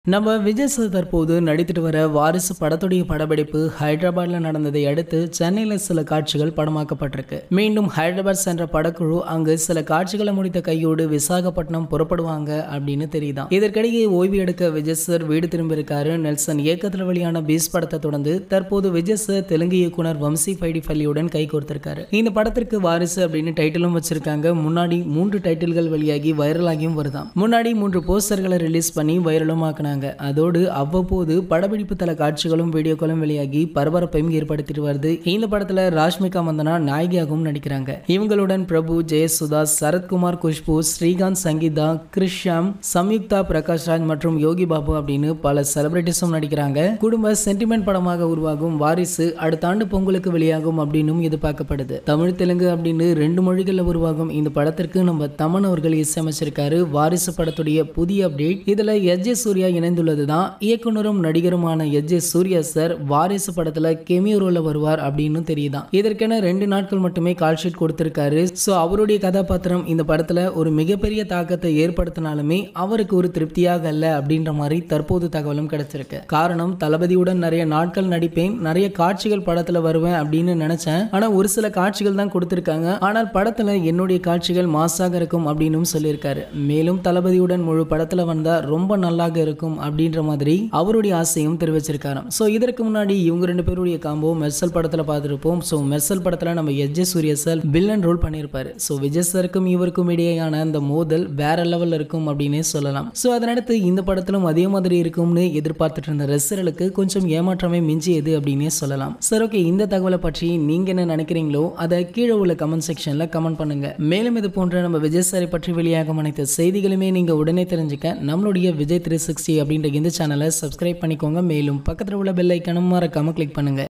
நம்ம விஜய் சார் தற்போது நடித்துட்டு வர வாரிசு படத்துடைய படப்பிடிப்பு ஹைதராபாத்ல நடந்ததை அடுத்து சென்னையில சில காட்சிகள் படமாக்கப்பட்டிருக்கு மீண்டும் ஹைதராபாத் சென்ற படக்குழு அங்கு சில காட்சிகளை முடித்த கையோடு விசாகப்பட்டினம் புறப்படுவாங்க அப்படின்னு தெரியுதாம் இதற்கிடையே ஓய்வு எடுக்க விஜய் சார் வீடு திரும்பியிருக்காரு நெல்சன் இயக்கத்தில் வெளியான பீஸ் படத்தை தொடர்ந்து தற்போது விஜய் சார் தெலுங்கு இயக்குனர் வம்சி பைடி பள்ளியுடன் கை கோர்த்திருக்காரு இந்த படத்திற்கு வாரிசு அப்படின்னு டைட்டிலும் வச்சிருக்காங்க முன்னாடி மூன்று டைட்டில்கள் வெளியாகி வைரலாகியும் வருதாம் முன்னாடி மூன்று போஸ்டர்களை ரிலீஸ் பண்ணி வைரலும் ஆக்கினாங்க அதோடு அவ்வப்போது படப்பிடிப்பு தல காட்சிகளும் வீடியோக்களும் வெளியாகி பரபரப்பையும் ஏற்படுத்திட்டு வருது இந்த படத்துல ராஷ்மிகா மந்தனா நாயகியாகவும் நடிக்கிறாங்க இவங்களுடன் பிரபு ஜெயசுதா சரத்குமார் குஷ்பு ஸ்ரீகாந்த் சங்கீதா கிருஷ்யாம் சம்யுக்தா பிரகாஷ் ராஜ் மற்றும் யோகி பாபு அப்படின்னு பல செலிபிரிட்டிஸும் நடிக்கிறாங்க குடும்ப சென்டிமெண்ட் படமாக உருவாகும் வாரிசு அடுத்த ஆண்டு பொங்கலுக்கு வெளியாகும் அப்படின்னும் எதிர்பார்க்கப்படுது தமிழ் தெலுங்கு அப்படின்னு ரெண்டு மொழிகளில் உருவாகும் இந்த படத்திற்கு நம்ம தமன் அவர்கள் இசையமைச்சிருக்காரு வாரிசு படத்துடைய புதிய அப்டேட் இதுல எஸ் ஜே சூர்யா இணைந்துள்ளது தான் இயக்குனரும் நடிகருமான S J Suriya sir Varisu படத்துல கெமியோ ரோல வருவார் அப்படின்னு தெரியுதான் இதற்கென ரெண்டு நாட்கள் மட்டுமே கால் ஷீட் கொடுத்திருக்காரு ஸோ அவருடைய கதாபாத்திரம் இந்த படத்துல ஒரு மிகப்பெரிய தாக்கத்தை ஏற்படுத்தினாலுமே அவருக்கு ஒரு திருப்தியாக அல்ல அப்படின்ற மாதிரி தற்போது தகவலும் கிடைச்சிருக்கு காரணம் தளபதியுடன் நிறைய நாட்கள் நடிப்பேன் நிறைய காட்சிகள் படத்துல வருவேன் அப்படின்னு நினைச்சேன் ஆனா ஒரு சில காட்சிகள் தான் கொடுத்திருக்காங்க ஆனால் படத்துல என்னுடைய காட்சிகள் மாசாக இருக்கும் அப்படின்னு சொல்லியிருக்காரு மேலும் தளபதியுடன் முழு படத்துல வந்தா ரொம்ப நல்லாக இருக்கும் அப்படின்ற மாதிரி அவருடைய ஆசையும் தெரிவிச்சிருக்காராம் ஸோ இதற்கு முன்னாடி இவங்க ரெண்டு பேருடைய காம்போ மெர்சல் படத்துல பார்த்துருப்போம் ஸோ மெர்சல் படத்துல நம்ம S J Suriya sir villain role பண்ணியிருப்பாரு ஸோ விஜய் சாருக்கும் இவருக்கும் இடையேயான அந்த மோதல் வேற லெவல்ல இருக்கும் அப்படின்னே சொல்லலாம் ஸோ அதனடுத்து இந்த படத்திலும் அதே மாதிரி இருக்கும்னு எதிர்பார்த்துட்டு இருந்த ரசிகர்களுக்கு கொஞ்சம் ஏமாற்றமே மிஞ்சியது அப்படின்னே சொல்லலாம் சார் ஓகே இந்த தகவலை பற்றி நீங்க என்ன நினைக்கிறீங்களோ அதை கீழே உள்ள கமெண்ட் செக்ஷன்ல கமெண்ட் பண்ணுங்க மேலும் இது போன்ற நம்ம விஜய் சாரை பற்றி வெளியாகும் அனைத்து செய்திகளுமே நீங்க உடனே தெரிஞ்சுக்க நம்மளுடைய விஜய் த்ரீ சிக்ஸ்டி அப்படின்ற இந்த சேனலை சப்ஸ்கிரைப் பண்ணிக்கோங்க மேலும் பக்கத்தில் உள்ள பெல் ஐக்கனும் மறக்காம கிளிக் பண்ணுங்க